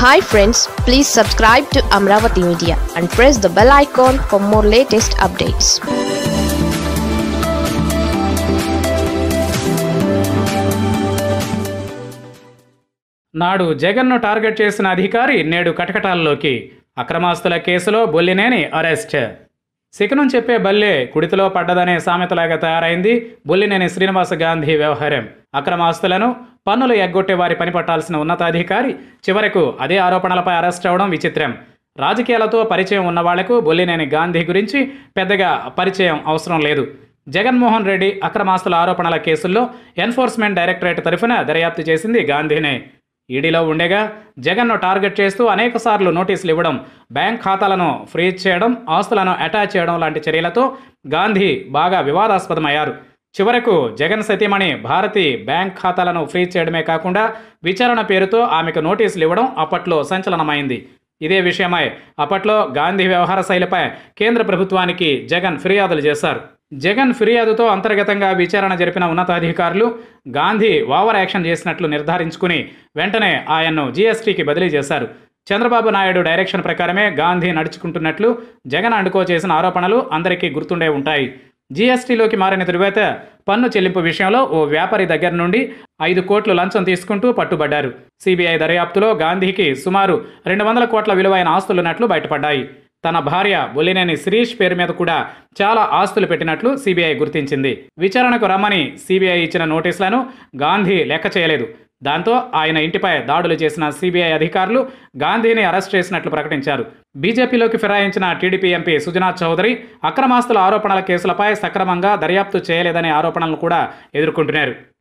hi friends please subscribe to Amaravati media and press the bell icon for more latest updates నాడు జగన్ను target చేసిన అధికారి నేడు కటకటాల్లోకి అక్రమాస్తుల కేసులో బొల్లినేని అరెస్ట్ శిఖనం చెప్పే బల్లే కుడితిలో పడ్డదనే సామెతలాగా తయారైంది బొల్లినేని శ్రీనివాస గాంధీ వ్యవహారం అక్రమాస్తులను పన్నులు ఎగ్గొట్టే వారి పని పట్టాల్సిన ఉన్నతాధికారి చివరకు అదే ఆరోపణలపై అరెస్ట్ అవడం విచిత్రం రాజకీయాలతో పరిచయం ఉన్న వాళ్లకు బొల్లినేని గాంధీ గురించి పెద్దగా పరిచయం అవసరం లేదు జగన్మోహన్ రెడ్డి అక్రమాస్తుల ఆరోపణల కేసుల్లో ఎన్ఫోర్స్మెంట్ డైరెక్టరేట్ తరఫున దర్యాప్తు చేసింది గాంధీనే ఈడీలో ఉండేగా జగన్ను టార్గెట్ చేస్తూ అనేకసార్లు నోటీసులు ఇవ్వడం బ్యాంక్ ఖాతాలను ఫ్రీజ్ చేయడం ఆస్తులను అటాచ్ చేయడం లాంటి చర్యలతో గాంధీ బాగా వివాదాస్పదమయ్యారు చివరకు జగన్ సతీమణి భారతి బ్యాంక్ ఖాతాలను ఫ్రీజ్ చేయడమే కాకుండా విచారణ పేరుతో ఆమెకు నోటీసులు ఇవ్వడం అప్పట్లో సంచలనమైంది ఇదే విషయమై అప్పట్లో గాంధీ వ్యవహార శైలిపై కేంద్ర ప్రభుత్వానికి జగన్ ఫిర్యాదులు చేశారు జగన్ ఫిర్యాదుతో అంతర్గతంగా విచారణ జరిపిన ఉన్నతాధికారులు గాంధీ ఓవర్ యాక్షన్ చేసినట్లు నిర్ధారించుకుని వెంటనే ఆయన్ను జీఎస్టీకి బదిలీ చేశారు చంద్రబాబు నాయుడు డైరెక్షన్ ప్రకారమే గాంధీ నడుచుకుంటున్నట్లు జగన్ అండుకో చేసిన ఆరోపణలు అందరికీ గుర్తుండే ఉంటాయి జీఎస్టీలోకి మారిన తరువాత పన్ను చెల్లింపు విషయంలో ఓ వ్యాపారి దగ్గర నుండి ఐదు కోట్లు లంచం తీసుకుంటూ పట్టుబడ్డారు సిబిఐ దర్యాప్తులో గాంధీకి సుమారు రెండు వందల కోట్ల విలువైన ఆస్తులున్నట్లు బయటపడ్డాయి తన భార్య బొల్లినేని శిరీష్ పేరు మీద కూడా చాలా ఆస్తులు పెట్టినట్లు సిబిఐ గుర్తించింది విచారణకు రమ్మని సిబిఐ ఇచ్చిన నోటీసులను గాంధీ లెక్క చేయలేదు దాంతో ఆయన ఇంటిపై దాడులు చేసిన సిబిఐ అధికారులు గాంధీని అరెస్ట్ చేసినట్లు ప్రకటించారు బీజేపీలోకి ఫిరాయించిన టీడీపీ ఎంపీ సుజనాథ్ చౌదరి అక్రమాస్తుల ఆరోపణల కేసులపై సక్రమంగా దర్యాప్తు చేయలేదనే ఆరోపణలను కూడా ఎదుర్కొంటున్నారు